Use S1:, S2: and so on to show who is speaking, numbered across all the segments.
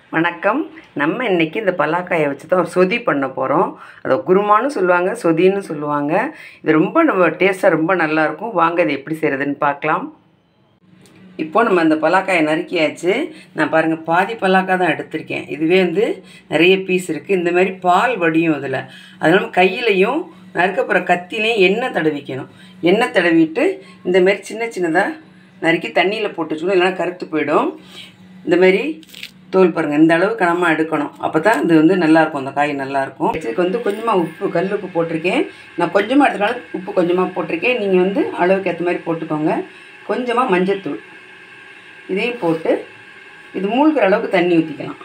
S1: வணக்கம் நம்ம இன்னைக்கு இந்த பல்லாக்காயை வச்சு தான் ஒரு சொதி பண்ண போகிறோம் அதை குருமான்னு சொல்லுவாங்க சொதின்னு சொல்லுவாங்க இது ரொம்ப நம்ம டேஸ்ட்டாக ரொம்ப நல்லாயிருக்கும் வாங்க இது எப்படி செய்கிறதுன்னு பார்க்கலாம் இப்போ நம்ம அந்த பலாக்காயை நறுக்கியாச்சு நான் பாருங்கள் பாதி பலாக்காய் தான் எடுத்திருக்கேன் இதுவே வந்து நிறைய பீஸ் இருக்குது இந்த மாதிரி பால் வடியும் இதில் அது நம்ம கையிலையும் நறுக்க போகிற கத்திலையும் எண்ணெய் தடவிக்கணும் எண்ணெய் தடவிட்டு இந்த மாதிரி சின்ன சின்னதாக நறுக்கி தண்ணியில் போட்டு வச்சுக்கணும் இல்லைன்னா கருத்து போயிடும் இந்த மாதிரி தோல் பாருங்கள் இந்த அளவு கனமாக எடுக்கணும் அப்போ தான் இது வந்து நல்லாயிருக்கும் அந்த காய் நல்லாயிருக்கும் இதுக்கு வந்து கொஞ்சமாக உப்பு கல் உப்பு போட்டிருக்கேன் நான் கொஞ்சமாக எடுத்துக்கலாம் உப்பு கொஞ்சமாக போட்டிருக்கேன் நீங்கள் வந்து அளவுக்கு ஏற்ற மாதிரி போட்டுக்கோங்க கொஞ்சமாக மஞ்சத்தூள் இதையும் போட்டு இது மூழ்கிற அளவுக்கு தண்ணி ஊற்றிக்கலாம்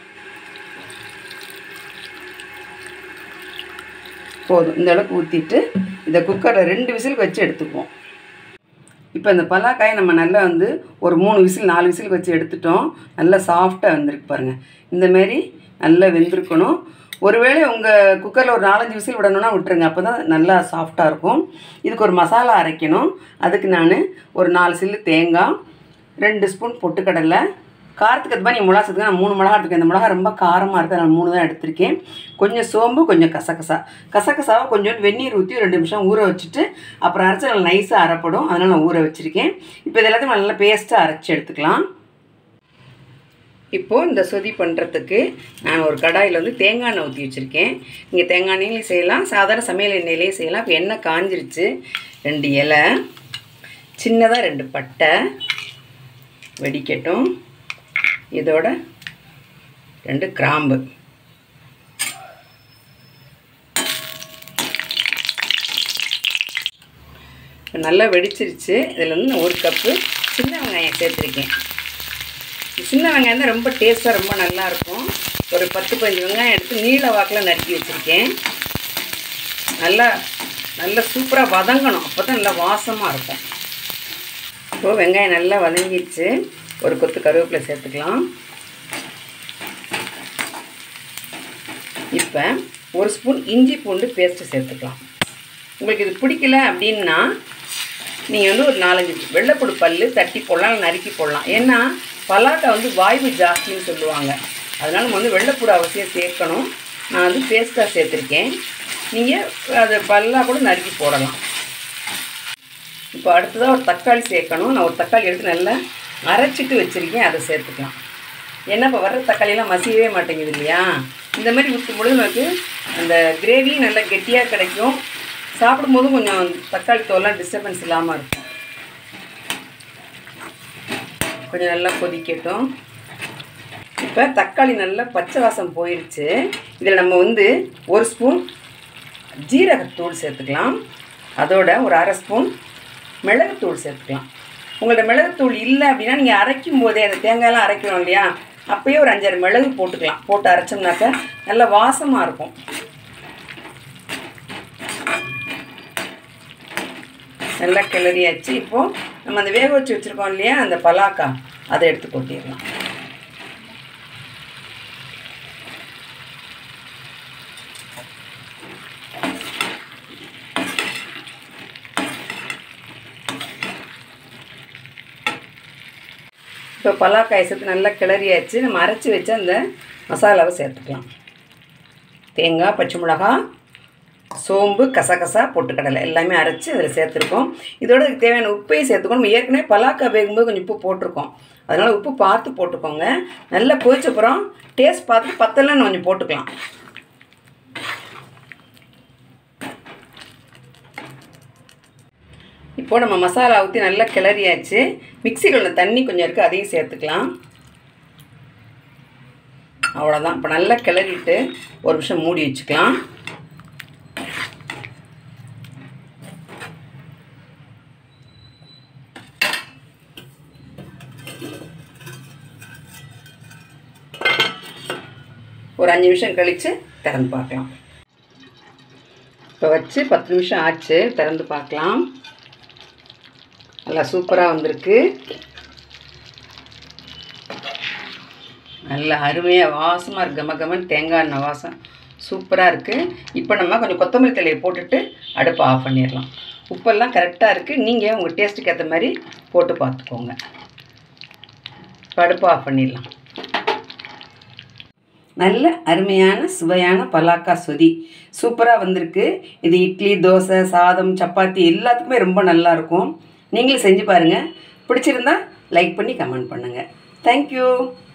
S1: போதும் இந்த அளவுக்கு ஊற்றிட்டு இதை குக்கரில் ரெண்டு விசிலுக்கு வச்சு எடுத்துக்குவோம் இப்போ இந்த பலாக்காயை நம்ம நல்லா வந்து ஒரு மூணு விசில் நாலு விசிலுக்கு வச்சு எடுத்துட்டோம் நல்லா சாஃப்டாக வந்திருக்கு பாருங்கள் இந்தமாரி நல்லா வெந்திருக்கணும் ஒருவேளை உங்கள் குக்கரில் ஒரு நாலஞ்சு விசில் விடணும்னா விட்டுருங்க அப்போ தான் நல்லா சாஃப்டாக இருக்கும் இதுக்கு ஒரு மசாலா அரைக்கணும் அதுக்கு நான் ஒரு நாலு சில்லு தேங்காய் ரெண்டு ஸ்பூன் பொட்டுக்கடலை காரத்துக்கு அது மாதிரி நீங்கள் மிளகா சேர்த்துக்க நான் மூணு மிளகா எடுத்துருக்கேன் இந்த மிளகா ரொம்ப காரமாக இருக்குது நான் மூணு தான் எடுத்திருக்கேன் கொஞ்சம் சோம்பு கொஞ்சம் கசகசா கசகசாவை கொஞ்சம் வெந்நீர் ஊற்றி ரெண்டு நிமிஷம் ஊற வச்சுட்டு அப்புறம் அரைச்சி நல்லா நைஸாக அரைப்படும் அதனால் நான் ஊற வச்சுருக்கேன் இப்போ இது எல்லாத்தையும் நல்லா பேஸ்ட்டாக அரைச்சி எடுத்துக்கலாம் இப்போது இந்த சொதி பண்ணுறதுக்கு நான் ஒரு கடாயில் வந்து தேங்காய் எண்ணெய் ஊற்றி வச்சுருக்கேன் நீங்கள் தேங்காய் எண்ணெயிலையும் செய்யலாம் சாதாரண சமையல் எண்ணெயிலையும் செய்யலாம் இப்போ எண்ணெய் காஞ்சிருச்சு ரெண்டு இலை சின்னதாக ரெண்டு பட்டை வெடிக்கட்டும் இதோட ரெண்டு கிராம்பு இப்போ நல்லா வெடிச்சிருச்சு இதில் வந்து நான் ஒரு கப்பு சின்ன வெங்காயம் சேர்த்துருக்கேன் சின்ன வெங்காயம் தான் ரொம்ப டேஸ்ட்டாக ரொம்ப நல்லாயிருக்கும் ஒரு பத்து பதினஞ்சு வெங்காயம் எடுத்து நீல வாக்கில் நறுக்கி வச்சுருக்கேன் நல்லா நல்லா சூப்பராக வதங்கணும் அப்போ தான் நல்லா வாசமாக இருக்கும் இப்போது வெங்காயம் நல்லா வதங்கிடுச்சு ஒரு கொத்து கருவேப்பிலை சேர்த்துக்கலாம் இப்போ ஒரு ஸ்பூன் இஞ்சி பூண்டு பேஸ்ட்டு சேர்த்துக்கலாம் உங்களுக்கு இது பிடிக்கல அப்படின்னா நீங்கள் வந்து ஒரு நாலஞ்சு வெள்ளைப்பூடு பல் தட்டி போடலாம் இல்லை நறுக்கி போடலாம் ஏன்னா பலாட்டை வந்து வாய்வு ஜாஸ்தின்னு சொல்லுவாங்க அதனால் நம்ம வந்து வெள்ளைப்பூடு அவசியம் சேர்க்கணும் நான் வந்து பேஸ்ட்டாக சேர்த்துருக்கேன் நீங்கள் அதை பல்லாக கூட நறுக்கி போடலாம் இப்போ அடுத்ததாக ஒரு தக்காளி சேர்க்கணும் நான் ஒரு தக்காளி எடுத்து நல்லா அரைச்சிட்டு வச்சுருக்கேன் அதை சேர்த்துக்கலாம் ஏன்னா இப்போ வர்ற தக்காளியெல்லாம் மசியவே மாட்டேங்குது இல்லையா இந்த மாதிரி ஊற்றும் பொழுது நமக்கு அந்த கிரேவியும் நல்லா கெட்டியாக கிடைக்கும் சாப்பிடும்போதும் கொஞ்சம் தக்காளி தோலாம் டிஸ்டர்பன்ஸ் இல்லாமல் இருக்கும் கொஞ்சம் நல்லா கொதிக்கட்டும் இப்போ தக்காளி நல்லா பச்சை வாசம் போயிடுச்சு இதில் நம்ம வந்து ஒரு ஸ்பூன் ஜீரகத்தூள் சேர்த்துக்கலாம் அதோட ஒரு அரை ஸ்பூன் மிளகுத்தூள் சேர்த்துக்கலாம் உங்கள்ட்ட மிளகுத்தூள் இல்லை அப்படின்னா நீங்கள் அரைக்கும் போதே அந்த தேங்காயெல்லாம் அரைக்கிறோம் இல்லையா அப்போயே ஒரு அஞ்சாறு மிளகு போட்டுக்கலாம் போட்டு அரைச்சோம்னாக்க நல்ல வாசமாக இருக்கும் நல்லா கிளறியாச்சு இப்போது நம்ம அந்த வேக வச்சு வச்சுருக்கோம் இல்லையா அந்த பலாக்கா அதை எடுத்து கொட்டிடலாம் இப்போ பலாக்காய் சேர்த்து நல்லா கிளறியாச்சு நம்ம அரைச்சி வச்சு அந்த மசாலாவை சேர்த்துக்கலாம் தேங்காய் பச்சை மிளகா சோம்பு கசகசா பொட்டுக்கடலை எல்லாமே அரைச்சி அதில் சேர்த்துருக்கோம் இதோட இதுக்கு தேவையான உப்பையும் சேர்த்துக்கணும் நம்ம ஏற்கனவே பலாக்காய் வேகும்போது கொஞ்சம் உப்பு போட்டிருக்கோம் அதனால் உப்பு பார்த்து போட்டுக்கோங்க நல்லா பொரிச்சப்புறம் டேஸ்ட் பார்த்து பத்தலாம் கொஞ்சம் போட்டுக்கலாம் இப்போது நம்ம மசாலா ஊற்றி நல்லா கிளறியாச்சு மிக்சிகளில் தண்ணி கொஞ்சம் இருக்குது அதையும் சேர்த்துக்கலாம் அவ்வளோதான் இப்போ நல்லா கிளறிட்டு ஒரு நிமிஷம் மூடி வச்சுக்கலாம் ஒரு அஞ்சு நிமிஷம் கழித்து திறந்து பார்க்கலாம் இப்போ வச்சு பத்து நிமிஷம் ஆச்சு திறந்து பார்க்கலாம் நல்லா சூப்பராக வந்திருக்கு நல்ல அருமையாக வாசமாக இருக்கு கம கமன் தேங்காய் எண்ணெய் வாசம் சூப்பராக இருக்குது இப்போ நம்ம கொஞ்சம் கொத்தமல்லி தலையை போட்டுட்டு அடுப்பை ஆஃப் பண்ணிடலாம் உப்பெல்லாம் கரெக்டாக இருக்குது நீங்கள் உங்கள் டேஸ்ட்டுக்கு ஏற்ற மாதிரி போட்டு பார்த்துக்கோங்க இப்போ அடுப்பை ஆஃப் பண்ணிடலாம் நல்ல அருமையான சுவையான பலாக்கா சொதி சூப்பராக வந்திருக்கு இது இட்லி தோசை சாதம் சப்பாத்தி எல்லாத்துக்குமே ரொம்ப நல்லா இருக்கும் நீங்களும் செஞ்சு பாருங்கள் பிடிச்சிருந்தா லைக் பண்ணி கமெண்ட் பண்ணுங்கள் தேங்க்யூ